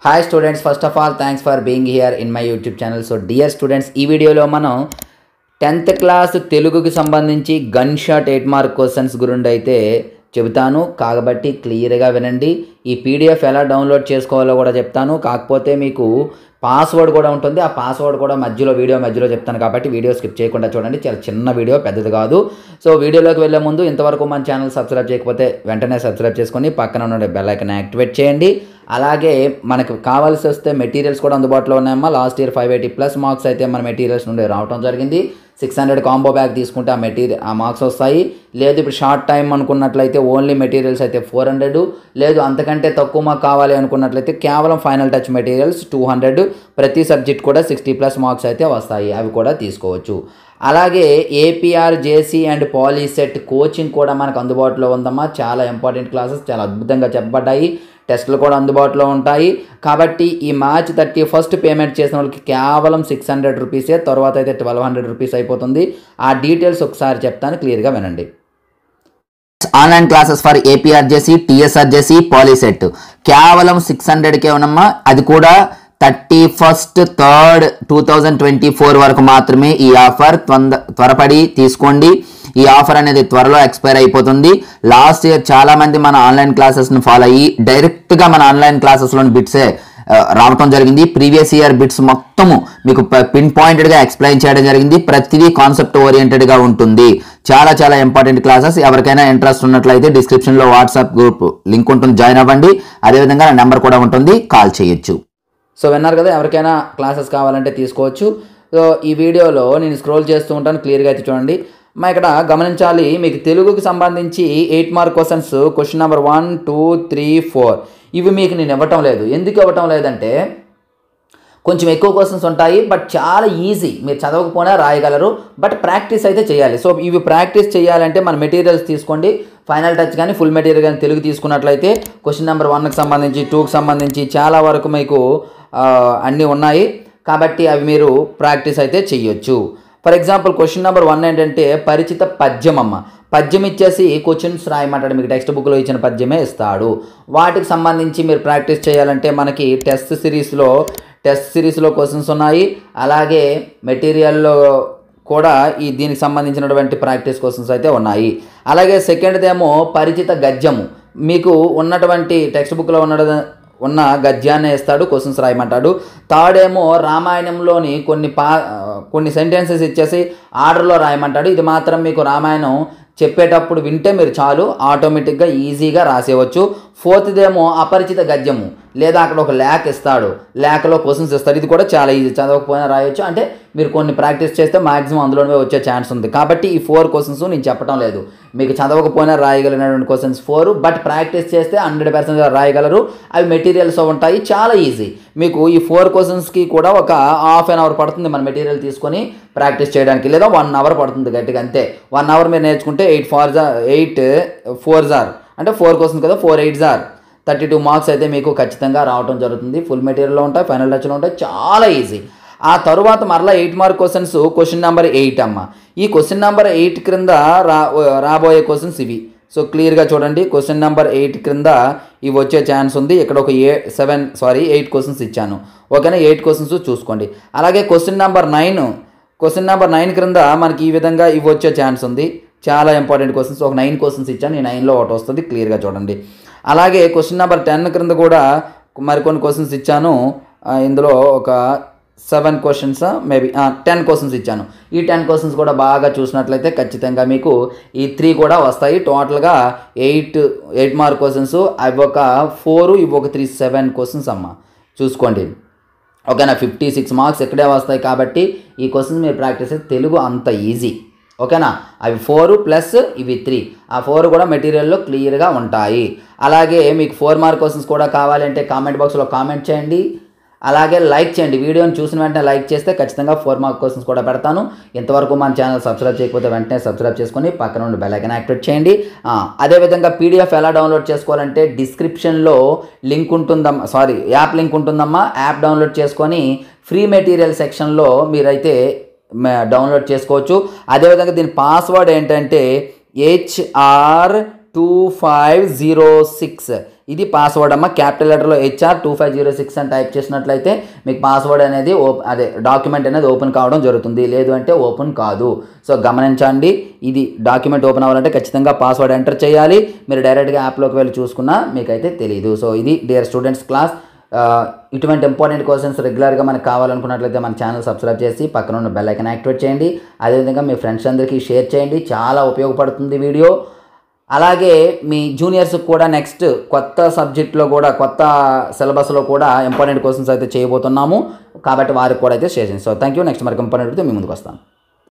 hi students first of all thanks for being here in my YouTube channel so dear students ఈ వీడియోలో మనం tenth class తెలుగుకి సంబంధించి gun shot eight mark questions గురించి అయితే చెబుతాను కాబట్టి క్లియర్గా వినండి ఈ పీడిఎఫ్ ఎలా డౌన్లోడ్ చేసుకోవాలో కూడా చెప్తాను కాకపోతే మీకు పాస్వర్డ్ కూడా ఉంటుంది ఆ పాస్వర్డ్ కూడా మధ్యలో వీడియో మధ్యలో చెప్తాను కాబట్టి వీడియో స్కిప్ చేయకుండా చూడండి చాలా చిన్న వీడియో పెద్దది కాదు సో వీడియోలోకి వెళ్ళే ముందు ఇంతవరకు మన ఛానల్ సబ్స్క్రైబ్ చేయకపోతే వెంటనే సబ్స్క్రైబ్ చేసుకొని పక్కన ఉన్న బెల్ ఐకన్ యాక్టివేట్ చేయండి అలాగే మనకు కావాల్సి వస్తే మెటీరియల్స్ కూడా అందుబాటులో ఉన్నాయమ్మా last year five eighty plus marks అయితే మన మెటీరియల్స్ నుండి రావడం జరిగింది సిక్స్ హండ్రెడ్ కాంబో బ్యాగ్ తీసుకుంటే ఆ మెటీరియల్ ఆ మార్క్స్ వస్తాయి లేదు ఇప్పుడు షార్ట్ టైం అనుకున్నట్లయితే ఓన్లీ మెటీరియల్స్ అయితే ఫోర్ హండ్రెడ్ లేదు అంతకంటే తక్కువ మార్క్ కావాలి అనుకున్నట్లయితే కేవలం final touch materials two hundred ప్రతి సబ్జెక్ట్ కూడా సిక్స్టీ ప్లస్ మార్క్స్ అయితే వస్తాయి అవి కూడా తీసుకోవచ్చు అలాగే APR JC and POLYCET coaching కూడా మనకు అందుబాటులో ఉందమ్మా చాలా ఇంపార్టెంట్ క్లాసెస్ చాలా అద్భుతంగా చెప్పబడ్డాయి టెస్టులు కూడా అందుబాటులో ఉంటాయి కాబట్టి ఈ మార్చ్ థర్టీ ఫస్ట్ పేమెంట్ చేసిన వాళ్ళకి కేవలం సిక్స్ హండ్రెడ్ రూపీసే తర్వాత అయితే ట్వెల్వ్ హండ్రెడ్ రూపీస్ అయిపోతుంది ఆ డీటెయిల్స్ ఒకసారి చెప్తాను క్లియర్గా వినండి online classes for APRJC TSRJC POLYCET కేవలం సిక్స్ హండ్రెడ్కే ఉన్నమ్మా అది కూడా thirty first third two thousand twenty four వరకు మాత్రమే ఈ ఆఫర్ త్వంద త్వరపడి తీసుకోండి ఈ ఆఫర్ అనేది త్వరలో ఎక్స్పైర్ అయిపోతుంది లాస్ట్ ఇయర్ చాలా మంది మన ఆన్లైన్ క్లాసెస్ని ఫాలో అయ్యి డైరెక్ట్గా మన ఆన్లైన్ క్లాసెస్లోని బిట్సే ఆ, రావటం జరిగింది ప్రీవియస్ ఇయర్ బిట్స్ మొత్తము మీకు పిన్ పాయింటెడ్గా ఎక్స్ప్లెయిన్ చేయడం జరిగింది ప్రతిదీ కాన్సెప్ట్ ఓరియంటెడ్గా ఉంటుంది చాలా చాలా ఇంపార్టెంట్ క్లాసెస్ ఎవరికైనా ఇంట్రెస్ట్ ఉన్నట్లయితే డిస్క్రిప్షన్లో వాట్సాప్ గ్రూప్ లింక్ ఉంటుంది జాయిన్ అవ్వండి అదేవిధంగా నా నెంబర్ కూడా ఉంటుంది కాల్ చేయొచ్చు సో విన్నారు కదా ఎవరికైనా క్లాసెస్ కావాలంటే తీసుకోవచ్చు సో ఈ వీడియోలో నేను స్క్రోల్ చేస్తూ ఉంటాను క్లియర్గా అయితే చూడండి మా ఇక్కడ గమనించాలి మీకు తెలుగుకి సంబంధించి eight mark questions question number one two three four ఇవి మీకు నేను ఇవ్వటం లేదు ఎందుకు ఇవ్వటం లేదంటే కొంచెం ఎక్కువ క్వశ్చన్స్ ఉంటాయి బట్ చాలా ఈజీ మీరు చదవకపోయినా రాయగలరు బట్ ప్రాక్టీస్ అయితే చేయాలి సో ఇవి ప్రాక్టీస్ చేయాలంటే మన మెటీరియల్స్ తీసుకోండి ఫైనల్ టచ్ కానీ ఫుల్ మెటీరియల్ కానీ తెలుగు తీసుకున్నట్లయితే క్వశ్చన్ నెంబర్ వన్కి సంబంధించి టూకి సంబంధించి చాలా వరకు మీకు ఆ, అన్నీ ఉన్నాయి కాబట్టి అవి మీరు ప్రాక్టీస్ అయితే చెయ్యొచ్చు for example question number one ఏంటంటే పరిచిత పద్యం అమ్మ పద్యం ఇచ్చేసి క్వశ్చన్స్ రాయమంటాడు మీకు టెక్స్ట్ బుక్లో ఇచ్చిన పద్యమే ఇస్తాడు వాటికి సంబంధించి మీరు ప్రాక్టీస్ చేయాలంటే మనకి టెస్ట్ సిరీస్లో టెస్ట్ సిరీస్లో క్వశ్చన్స్ ఉన్నాయి అలాగే మెటీరియల్లో కూడా ఈ దీనికి సంబంధించినటువంటి ప్రాక్టీస్ క్వశ్చన్స్ అయితే ఉన్నాయి అలాగే సెకండ్దేమో పరిచిత గద్యము మీకు ఉన్నటువంటి టెక్స్ట్ బుక్లో ఉన్న ఉన్న గద్యాన్ని ఇస్తాడు క్వశ్చన్స్ రాయమంటాడు థర్డ్ ఏమో రామాయణంలోని కొన్ని పా కొన్ని సెంటెన్సెస్ ఇచ్చేసి ఆర్డర్లో రాయమంటాడు ఇది మాత్రం మీకు రామాయణం చెప్పేటప్పుడు వింటే మీరు చాలు ఆటోమేటిక్గా ఈజీగా రాసేయవచ్చు ఫోర్త్దేమో అపరిచిత గద్యము లేదా అక్కడ ఒక ల్యాక్ ఇస్తాడు ల్యాక్లో క్వశ్చన్స్ ఇస్తాడు ఇది కూడా చాలా ఈజీ చదవకపోయినా రాయొచ్చు అంటే మీరు కొన్ని ప్రాక్టీస్ చేస్తే మాక్సిమం అందులోనే వచ్చే ఛాన్స్ ఉంది కాబట్టి ఈ ఫోర్ క్వశ్చన్స్ నేను చెప్పడం లేదు మీకు చదవకపోయినా రాయగలిగినటువంటి క్వశ్చన్స్ ఫోర్ బట్ ప్రాక్టీస్ చేస్తే హండ్రెడ్ పర్సెంట్ రాయగలరు అవి మెటీరియల్స్ ఉంటాయి చాలా ఈజీ మీకు ఈ ఫోర్ క్వశ్చన్స్కి కూడా ఒక హాఫ్ అన్ అవర్ పడుతుంది మన మెటీరియల్ తీసుకొని ప్రాక్టీస్ చేయడానికి లేదా వన్ అవర్ పడుతుంది గట్టిగా అంతే వన్ అవర్ మీరు నేర్చుకుంటే eight fours are eight fours are అంటే ఫోర్ క్వశ్చన్స్ కదా four eights are thirty two marks అయితే మీకు ఖచ్చితంగా రావడం జరుగుతుంది ఫుల్ మెటీరియల్లో ఉంటాయి ఫైనల్ టచ్లో ఉంటాయి చాలా ఈజీ ఆ తరువాత మరలా eight mark questions question number eight అమ్మ ఈ క్వశ్చన్ నెంబర్ ఎయిట్ క్రింద రా రాబోయే క్వశ్చన్స్ ఇవి సో క్లియర్గా చూడండి క్వశ్చన్ నెంబర్ ఎయిట్ క్రింద ఇవి వచ్చే ఛాన్స్ ఉంది ఇక్కడ ఒక a seven sorry eight questions ఇచ్చాను ఓకేనా ఎయిట్ క్వశ్చన్స్ చూసుకోండి అలాగే question number nine question number nine క్రింద మనకి ఈ విధంగా ఇవి వచ్చే ఛాన్స్ ఉంది చాలా ఇంపార్టెంట్ క్వశ్చన్స్ ఒక నైన్ క్వశ్చన్స్ ఇచ్చాను ఈ నైన్లో ఒకటి వస్తుంది క్లియర్గా చూడండి అలాగే క్వశ్చన్ నెంబర్ టెన్ క్రింద కూడా మరికొన్ని క్వశ్చన్స్ ఇచ్చాను ఆ, ఇందులో ఒక seven questions maybe ten questions ఇచ్చాను ఈ టెన్ క్వశ్చన్స్ కూడా బాగా చూసినట్లయితే ఖచ్చితంగా మీకు ఈ త్రీ కూడా వస్తాయి టోటల్గా ఎయిట్ ఎయిట్ మార్క్ క్వశ్చన్స్ అవి ఒక ఫోర్ ఇవి ఒక త్రీ సెవెన్ క్వశ్చన్స్ అమ్మ చూసుకోండి ఓకేనా ఫిఫ్టీ సిక్స్ మార్క్స్ ఇక్కడే వస్తాయి కాబట్టి ఈ క్వశ్చన్స్ మీరు ప్రాక్టీస్ అయితే తెలుగు అంత ఈజీ ఓకేనా అవి ఫోర్ ప్లస్ ఇవి త్రీ ఆ ఫోర్ కూడా మెటీరియల్లో క్లియర్గా ఉంటాయి అలాగే మీకు ఫోర్ మార్క్ క్వశ్చన్స్ కూడా కావాలంటే కామెంట్ బాక్స్లో కామెంట్ చేయండి అలాగే లైక్ చేయండి వీడియోని చూసిన వెంటనే లైక్ చేస్తే ఖచ్చితంగా ఫోర్ మార్క్ క్వశ్చన్స్ కూడా పెడతాను ఇంతవరకు మన ఛానల్ సబ్స్క్రైబ్ చేయకపోతే వెంటనే సబ్స్క్రైబ్ చేసుకొని పక్కన ఉండి బెల్ ఐకాన్ యాక్టివేట్ చేయండి ఆ, అదేవిధంగా పీడిఎఫ్ ఎలా డౌన్లోడ్ చేసుకోవాలంటే డిస్క్రిప్షన్లో లింక్ ఉంటుందమ్మా సారీ యాప్ లింక్ ఉంటుందమ్మా యాప్ డౌన్లోడ్ చేసుకొని ఫ్రీ మెటీరియల్ సెక్షన్లో మీరైతే మ- డౌన్లోడ్ చేసుకోవచ్చు అదేవిధంగా దీని పాస్వర్డ్ ఏంటంటే HR two five zero six ఇది పాస్వర్డ్ అమ్మ క్యాపిటల్ లెటర్లో HR two five zero six అని టైప్ చేసినట్లయితే మీకు పాస్వర్డ్ అనేది ఓప్ అదే డాక్యుమెంట్ అనేది ఓపెన్ కావడం జరుగుతుంది లేదు అంటే ఓపెన్ కాదు సో గమనించండి ఇది డాక్యుమెంట్ ఓపెన్ అవ్వాలంటే ఖచ్చితంగా పాస్వర్డ్ ఎంటర్ చేయాలి మీరు డైరెక్ట్గా యాప్లోకి వెళ్ళి చూసుకున్నా మీకైతే తెలియదు సో ఇది డియర్ స్టూడెంట్స్ క్లాస్ ఆ, ఇటువంటి ఇంపార్టెంట్ క్వశ్చన్స్ రెగ్యులర్గా మనకు కావాలనుకున్నట్లయితే మన ఛానల్ సబ్స్క్రైబ్ చేసి పక్కన ఉన్న బెల్ ఐకన్ యాక్టివేట్ చేయండి అదేవిధంగా మీ ఫ్రెండ్స్ అందరికీ షేర్ చేయండి చాలా ఉపయోగపడుతుంది వీడియో అలాగే మీ జూనియర్స్కి కూడా నెక్స్ట్ కొత్త సబ్జెక్ట్లో కూడా కొత్త సిలబస్లో కూడా ఇంపార్టెంట్ క్వశ్చన్స్ అయితే చేయబోతున్నాము కాబట్టి వారికి కూడా అయితే షేర్ చేయండి సో థ్యాంక్ యూ నెక్స్ట్ మరి ఇంపార్టెంట్ మీ ముందుకు వస్తాను